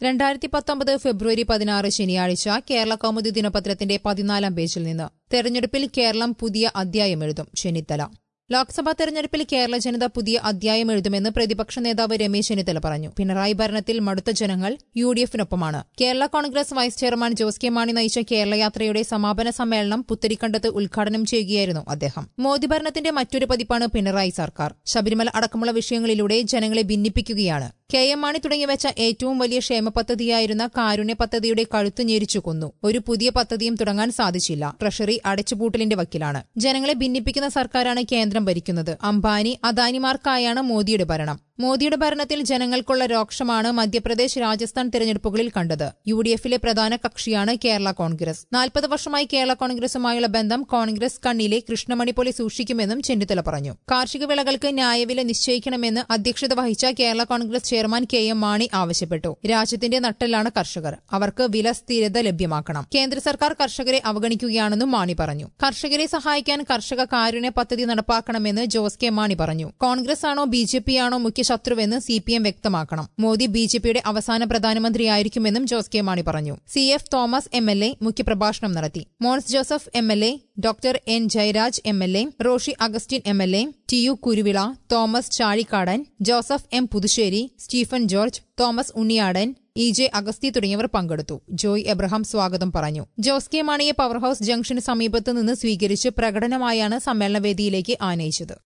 രണ്ടായിരത്തി പത്തൊമ്പത് ഫെബ്രുവരി പതിനാറ് ശനിയാഴ്ച കേരള കൗമുദി ദിനപത്രത്തിന്റെ പതിനാലാം പേജിൽ നിന്ന് തെരഞ്ഞെടുപ്പിൽ കേരളം പുതിയ അധ്യായം എഴുതും ചെന്നിത്തല ലോക്സഭാ തെരഞ്ഞെടുപ്പിൽ കേരള ജനത പുതിയ അധ്യായം എഴുതുമെന്ന് പ്രതിപക്ഷ നേതാവ് രമേശ് ചെന്നിത്തല പറഞ്ഞു പിണറായി ഭരണത്തിൽ മടുത്ത ജനങ്ങൾ യു ഡി എഫിനൊപ്പമാണ് Kerala Congress vice chairman Jose K Mani നയിച്ച കേരള യാത്രയുടെ സമാപന സമ്മേളനം പുത്തരിക്കണ്ടത്ത് ഉദ്ഘാടനം ചെയ്യുകയായിരുന്നു അദ്ദേഹം മോദി ഭരണത്തിന്റെ മറ്റൊരു പതിപ്പാണ് പിണറായി സർക്കാർ ശബരിമല അടക്കമുള്ള വിഷയങ്ങളിലൂടെ ജനങ്ങളെ ഭിന്നിപ്പിക്കുകയാണ് കെ എം മാണി തുടങ്ങിവെച്ച ഏറ്റവും വലിയ ക്ഷേമ പദ്ധതിയായിരുന്ന കാരുണ്യ പദ്ധതിയുടെ കഴുത്തു ഞെരിച്ചു കൊന്നു ഒരു പുതിയ പദ്ധതിയും തുടങ്ങാൻ സാധിച്ചില്ല ട്രഷറി അടച്ചുപൂട്ടലിന്റെ വക്കിലാണ് ജനങ്ങളെ ഭിന്നിപ്പിക്കുന്ന സർക്കാരാണ് കേന്ദ്രം ഭരിക്കുന്നത് അംബാനി അദാനിമാർക്കായാണ് മോദിയുടെ ഭരണം മോദിയുടെ ഭരണത്തിൽ ജനങ്ങൾക്കുള്ള രോക്ഷമാണ് മധ്യപ്രദേശ് രാജസ്ഥാൻ തെരഞ്ഞെടുപ്പുകളിൽ കണ്ടത് യു ഡി എഫിലെ പ്രധാന കക്ഷിയാണ് കേരള കോൺഗ്രസ് നാൽപ്പത് വർഷമായി കേരള കോൺഗ്രസുമായുള്ള ബന്ധം കോൺഗ്രസ് കണ്ണിലെ കൃഷ്ണമണി പോലെ സൂക്ഷിക്കുമെന്നും ചെന്നിത്തല പറഞ്ഞു കാർഷിക വിളകൾക്ക് ന്യായവില നിശ്ചയിക്കണമെന്ന് അധ്യക്ഷത വഹിച്ച Kerala Congress chairman K M Mani ആവശ്യപ്പെട്ടു രാജ്യത്തിന്റെ നട്ടെല്ലാണ് കർഷകർ അവർക്ക് വില സ്ഥിരത ലഭ്യമാക്കണം കേന്ദ്ര സർക്കാർ കർഷകരെ അവഗണിക്കുകയാണെന്നും മാണി പറഞ്ഞു കർഷകരെ സഹായിക്കാൻ കർഷക കാരുണ്യ പദ്ധതി നടപ്പാക്കണമെന്ന് ജോസ് കെ മാണി പറഞ്ഞു കോൺഗ്രസ് ആണോ ബി ജെ പി ആണോ മുഖ്യ ശത്രുവെന്ന് സി പി എം വ്യക്തമാക്കണം മോദി ബി ജെ പിയുടെ അവസാന പ്രധാനമന്ത്രിയായിരിക്കുമെന്നും ജോസ് കെ മാണി പറഞ്ഞു C F Thomas M L A മുഖ്യപ്രഭാഷണം നടത്തി Mons Joseph M L A doctor N Jayaraj M L A Roshy Augustine M L A T U Kuruvila Thomas Chazhikadan Joseph M Puthussery Stephen George Thomas Unniyadan E J Agasthi തുടങ്ങിയവർ പങ്കെടുത്തു ജോയ് എബ്രഹാം സ്വാഗതം പറഞ്ഞു ജോസ് കെ മാണിയെ പവർ ഹൌസ് ജംഗ്ഷന് സമീപത്ത് നിന്ന് സ്വീകരിച്ച് പ്രകടനമായാണ് സമ്മേളനവേദിയിലേക്ക് ആനയിച്ചത്